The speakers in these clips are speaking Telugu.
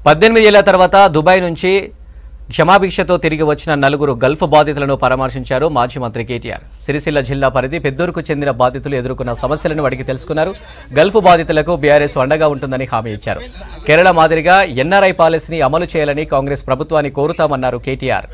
పద్దెనిమిది ఏళ్ల తర్వాత దుబాయ్ నుంచి క్షమాభిక్షతో తిరిగి వచ్చిన నలుగురు గల్ఫ్ బాధితులను పరామర్శించారు మాజీ మంత్రి కేటీఆర్ సిరిసిల్ల జిల్లా పరిధి పెద్దూరుకు చెందిన బాధితులు ఎదుర్కొన్న సమస్యలను అడిగి తెలుసుకున్నారు గల్ఫ్ బాధితులకు బీఆర్ఎస్ అండగా ఉంటుందని హామీ ఇచ్చారు కేరళ మాదిరిగా ఎన్ఆర్ఐ పాలసీని అమలు చేయాలని కాంగ్రెస్ ప్రభుత్వాన్ని కోరుతామన్నారు కేటీఆర్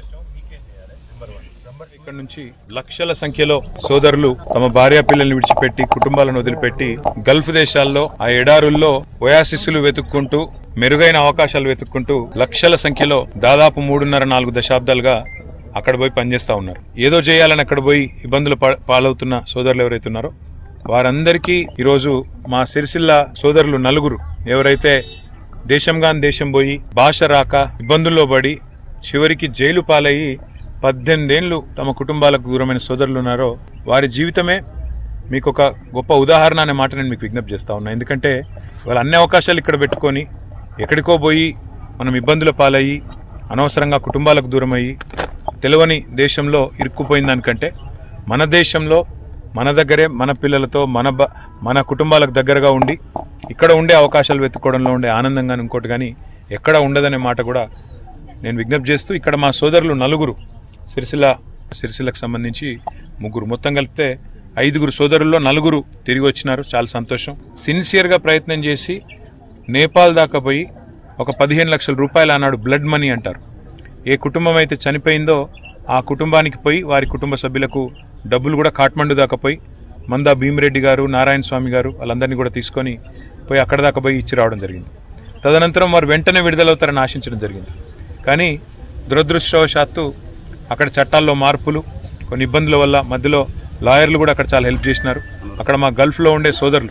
ఇక్కడ నుంచి లక్షల సంఖ్యలో సోదరులు తమ భార్య పిల్లల్ని విడిచిపెట్టి కుటుంబాలను వదిలిపెట్టి గల్ఫ్ దేశాల్లో ఆ ఎడారుల్లో ఒయాసిస్సులు వెతుక్కుంటూ మెరుగైన అవకాశాలు వెతుక్కుంటూ లక్షల సంఖ్యలో దాదాపు మూడున్నర నాలుగు దశాబ్దాలుగా అక్కడ పోయి పనిచేస్తా ఉన్నారు ఏదో చేయాలని అక్కడ పోయి ఇబ్బందులు పా- పాలవుతున్న సోదరులు ఎవరైతే ఉన్నారో వారందరికీ ఈరోజు మా సిరిసిల్ల సోదరులు నలుగురు ఎవరైతే దేశంగాని దేశం పోయి భాష రాక ఇబ్బందుల్లో పడి చివరికి జైలు పాలయ్యి పద్దెనిమిదేళ్లు తమ కుటుంబాలకు దూరమైన సోదరులు ఉన్నారో వారి జీవితమే మీకు ఒక గొప్ప ఉదాహరణ అనే మాట నేను మీకు విజ్ఞప్తి చేస్తా ఉన్నా ఎందుకంటే వాళ్ళ అన్ని అవకాశాలు ఇక్కడ పెట్టుకొని ఎక్కడికో పోయి మనం ఇబ్బందుల పాలయ్యి అనవసరంగా కుటుంబాలకు దూరమయ్యి తెలియని దేశంలో ఇరుక్కుపోయిన దానికంటే మన దేశంలో మన దగ్గరే మన పిల్లలతో మన బ మన కుటుంబాలకు దగ్గరగా ఉండి ఇక్కడ ఉండే అవకాశాలు వెతుక్కోవడంలో ఉండే ఆనందం కానీ ఇంకోటి కానీ ఎక్కడ ఉండదనే మాట కూడా నేను విజ్ఞప్తి చేస్తూ ఇక్కడ మా సోదరులు నలుగురు సిరిసిల్ల సిరిసిల్లకు సంబంధించి ముగ్గురు మొత్తం కలిపితే ఐదుగురు సోదరుల్లో నలుగురు తిరిగి వచ్చినారు చాలా సంతోషం సిన్సియర్గా ప్రయత్నం చేసి నేపాల్ దాకా పోయి ఒక పదిహేను లక్షల రూపాయలు అన్నాడు బ్లడ్ మనీ అంటారు ఏ కుటుంబం అయితే చనిపోయిందో ఆ కుటుంబానికి పోయి వారి కుటుంబ సభ్యులకు డబ్బులు కూడా కాఠ్మండు దాకా పోయి మందా భీమిరెడ్డి గారు నారాయణ స్వామి గారు వాళ్ళందరినీ కూడా తీసుకొని పోయి అక్కడ దాకా పోయి ఇచ్చి రావడం జరిగింది తదనంతరం వారు వెంటనే విడుదలవుతారని ఆశించడం జరిగింది కానీ దురదృష్టవశాత్తు అక్కడ చట్టాల్లో మార్పులు కొన్ని ఇబ్బందుల వల్ల మధ్యలో లాయర్లు కూడా అక్కడ చాలా హెల్ప్ చేసినారు అక్కడ మా గల్ఫ్లో ఉండే సోదరులు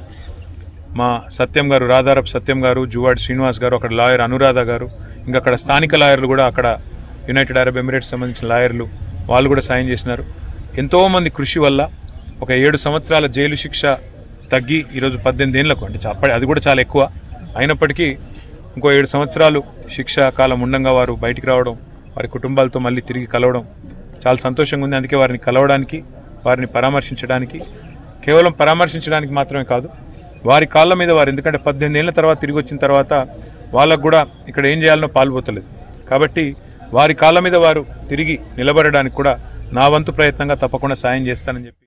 మా సత్యం గారు రాధారప్ సత్యం గారు జువాడి శ్రీనివాస్ గారు అక్కడ లాయర్ అనురాధ గారు ఇంకా అక్కడ స్థానిక లాయర్లు కూడా అక్కడ యునైటెడ్ అరబ్ ఎమిరేట్స్ సంబంధించిన లాయర్లు వాళ్ళు కూడా సాయం చేసినారు ఎంతోమంది కృషి వల్ల ఒక ఏడు సంవత్సరాల జైలు శిక్ష తగ్గి ఈరోజు పద్దెనిమిది ఏళ్ళకు అంటే చా- అప్పటి- అది కూడా చాలా ఎక్కువ అయినప్పటికీ ఇంకో ఏడు సంవత్సరాలు శిక్ష కాలం ఉండంగా వారు బయటికి రావడం వారి కుటుంబాలతో మళ్ళీ తిరిగి కలవడం చాలా సంతోషంగా ఉంది అందుకే వారిని కలవడానికి వారిని పరామర్శించడానికి కేవలం పరామర్శించడానికి మాత్రమే కాదు వారి కాళ్ళ మీద వారు ఎందుకంటే పద్దెనిమిది ఏళ్ళ తర్వాత తిరిగి వచ్చిన తర్వాత వాళ్ళకు కూడా ఇక్కడ ఏం చేయాలనో పాల్పోతలేదు కాబట్టి వారి కాళ్ళ మీద వారు తిరిగి నిలబడడానికి కూడా నా వంతు ప్రయత్నంగా తప్పకుండా సాయం చేస్తానని చెప్పి